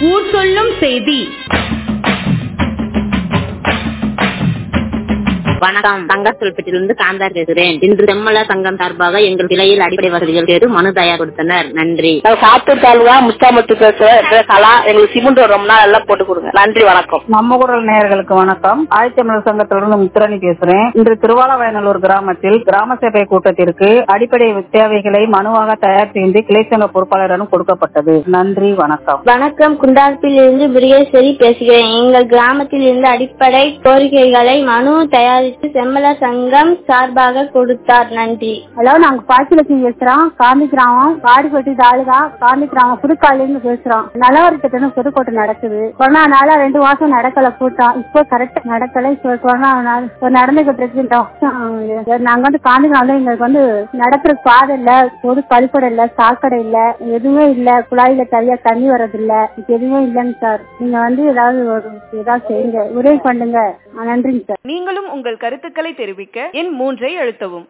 ஊர் சொல்லும் செய்தி வணக்கம் தங்கத்தொல்பட்டியிலிருந்து காந்தார் பேசுகிறேன் இன்று செம்மல சங்கம் சார்பாக எங்கள் கிளையில் அடிப்படை வசதிகள் கேட்டு மனு தயார் கொடுத்தனர் நன்றி நான் சாத்தூர் தாலுகா முஸ்தாமத்து பேசுறேன் பேசலாம் எங்களுக்கு சிமெண்ட் ரொம்ப நாள் எல்லாம் போட்டு கொடுங்க நன்றி வணக்கம் நம்ம குரல் நேயர்களுக்கு வணக்கம் ஆயத்தமிழர் சங்கத்திலிருந்து முத்துரணி பேசுறேன் இன்று திருவாலவயநல்லூர் கிராமத்தில் கிராம சபை கூட்டத்திற்கு அடிப்படை தேவைகளை மனுவாக தயார் செய்து கிளை சங்க பொறுப்பாளரிடம் கொடுக்கப்பட்டது நன்றி வணக்கம் வணக்கம் குண்டார்பில் இருந்து முருகேஸ்வரி பேசுகிறேன் எங்கள் கிராமத்தில் இருந்து அடிப்படை கோரிக்கைகளை மனு தயாரித்து செம்மல சங்கம் சார்பாக கொடுத்தார் நன்றி ஹலோ நாங்க பாக்கிலட்சுமி பேசுறோம் காந்தி கிராமம் வாடிப்பட்டி தாலுகா காந்தி கிராமம் புதுக்காலில இருந்து பேசுறோம் நலவரி திட்டம் புதுக்கோட்டை நடக்குது கொரோனானால ரெண்டு மாசம் நடக்கல கூட்டம் இப்போ கரெக்டா நடக்கல இப்போ கொரோனானால இப்போ நடந்துகிட்டு இருக்கு நாங்க வந்து காந்தி கிராமம் எங்களுக்கு வந்து நடக்கிற பாதை இல்ல பொது கழிப்படை இல்ல சாக்கடை இல்ல எதுவுமே இல்ல குழாயில சரியா தண்ணி வர்றது இல்ல இப்ப எதுவுமே இல்லைங்க சார் நீங்க வந்து ஏதாவது ஒரு ஏதாவது செய்யுங்க உதவி பண்ணுங்க ஆ, நன்றிங்க சார் நீங்களும் உங்கள் கருத்துக்களை தெரிவிக்க எண் மூன்றை அழுத்தவும்